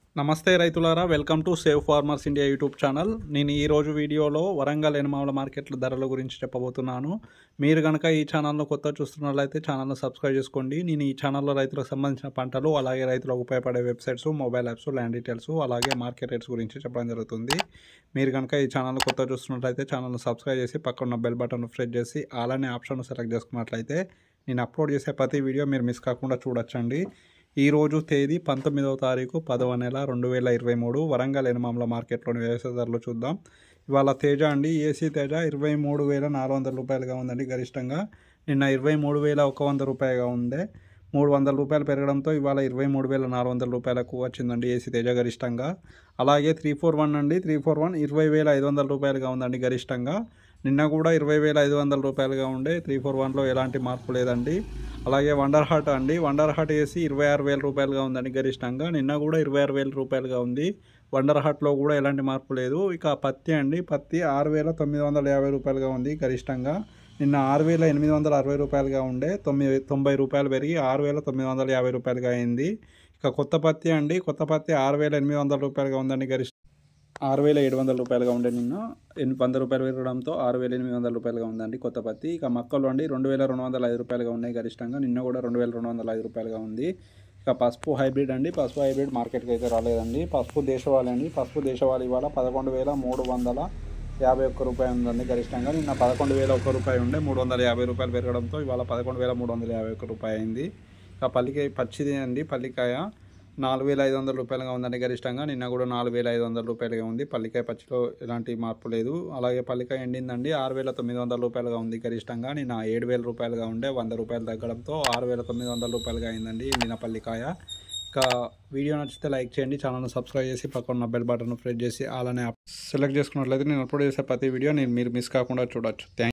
నమస్తే రైతులారా welcome to save farmers India YouTube channel నేను ఈ రోజు వీడియోలో వరంగల్ ఎనమావుల మార్కెట్ల ధరల గురించి చెప్పబోతున్నాను మీరు కనుక ఈ ఛానల్ను కొత్త చూస్తున్నట్లయితే ఛానల్ను సబ్స్క్రైబ్ చేసుకోండి నేను ఈ ఛానల్లో రైతులకు సంబంధించిన పంటలు అలాగే రైతులకు ఉపయోగపడే websites mobile apps land details అలాగే మార్కెట్ రేట్స్ గురించి చెప్పడం జరుగుతుంది మీరు కనుక ఈ ఛానల్ కొత్త చూస్తున్నట్లయితే ఛానల్ను సబ్స్క్రైబ్ చేసి పక్కన బెల్ బటన్ ప్రెస్ చేసి అలానే ఆప్షన్ సెలెక్ట్ చేసుకున్నట్లయితే నేను అప్లోడ్ చేసే ప్రతి వీడియో మీరు మిస్ కాకుండా చూడొచ్చండి ఈరోజు తేదీ పంతొమ్మిదవ తారీఖు పదవ నెల రెండు వేల ఇరవై మూడు వరంగల్ ఎనమామల మార్కెట్లోని వ్యవసాయ ధరలు చూద్దాం ఇవాళ తేజ అండి ఏసీ తేజ ఇరవై మూడు వేల నాలుగు వందల రూపాయలుగా ఉందండి గరిష్టంగా నిన్న ఇరవై మూడు వేల ఒక వంద రూపాయలుగా ఉండే మూడు వందల రూపాయలు పెరగడంతో ఇవాళ ఇరవై మూడు వేల నాలుగు వందల రూపాయలకు వచ్చిందండి ఏసీ తేజ గరిష్టంగా అలాగే త్రీ ఫోర్ వన్ అండి త్రీ ఫోర్ వన్ ఇరవై వేల ఐదు వందల రూపాయలుగా ఉందండి గరిష్టంగా నిన్న కూడా ఇరవై వేల ఐదు వందల రూపాయలుగా ఉండే త్రీ ఫోర్ వన్లో ఎలాంటి మార్పు లేదండి అలాగే వండర్ హార్ట్ అండి వండర్ హార్ట్ వేసి ఇరవై ఆరు వేల రూపాయలుగా ఉందండి గరిష్టంగా నిన్న కూడా ఇరవై ఆరు వేల రూపాయలుగా ఉంది వండర్ హార్ట్లో కూడా ఎలాంటి మార్పు లేదు ఇక పత్తి అండి పత్తి ఆరు వేల తొమ్మిది వందల యాభై రూపాయలుగా ఉంది గరిష్టంగా నిన్న ఆరు వేల ఎనిమిది వందల అరవై రూపాయలుగా ఉండే తొమ్మిది తొంభై రూపాయలు పెరిగి ఆరు వేల తొమ్మిది వందల యాభై రూపాయలుగా అయింది ఇక కొత్త పత్తి అండి కొత్త పత్తి ఆరు వేల ఎనిమిది వందల రూపాయలుగా ఉందండి గరిష్ట ఆరు వేల ఏడు వందల రూపాయలుగా ఉండే నిన్న ఎన్ వంద రూపాయలు పెరగడంతో ఆరు వేల ఎనిమిది వందల రూపాయలుగా ఉందండి కొత్త పత్తి ఇక మక్కలు అండి రెండు వేల రెండు వందల ఐదు రూపాయలుగా ఉన్నాయి గరిష్టంగా నిన్న కూడా రెండు వేల రెండు వందల ఐదు రూపాయలుగా ఉంది ఇక పసుపు హైబ్రిడ్ అండి పసుపు హైబ్రిడ్ మార్కెట్కి అయితే రాలేదండి పసుపు దేశవాళీ అండి పసుపు దేశవాళీ ఇవాళ పదకొండు వేల మూడు వందల యాభై ఒక్క రూపాయి ఉందండి గరిష్టంగా నిన్న పదకొండు వేల ఒక్క రూపాయి ఉండే మూడు వందల యాభై రూపాయలు పెరగడంతో ఇవాళ పదకొండు వేల మూడు వందల యాభై ఒక్క రూపాయి అయింది ఇక పల్లికాయ పచ్చిది అండి పల్లికాయ నాలుగు వేల ఐదు వందల రూపాయలుగా ఉందండి గరిష్టంగా నిన్న కూడా నాలుగు వేల ఐదు వందల రూపాయలుగా ఉంది పల్లికాయ పచ్చిలో ఎలాంటి మార్పు లేదు అలాగే పల్లికాయ ఎండిందండి ఆరు వేల తొమ్మిది వందల రూపాయలుగా ఉంది గరిష్టంగా నిన్న ఏడు వేల రూపాయలుగా ఉండే వంద రూపాయలు తగ్గడంతో ఆరు వేల తొమ్మిది వందల రూపాయలుగా అయిందండి నిన్న పల్లికాయ ఇక వీడియో నచ్చితే లైక్ చేయండి ఛానల్ని సబ్స్క్రైబ్ చేసి పక్కన బెల్ బటన్ ప్రెస్ చేసి అలానే సెలెక్ట్ చేసుకున్నట్లయితే నేను అప్లోడ్ చేసే ప్రతి వీడియో నేను మీరు మిస్ కాకుండా చూడొచ్చు థ్యాంక్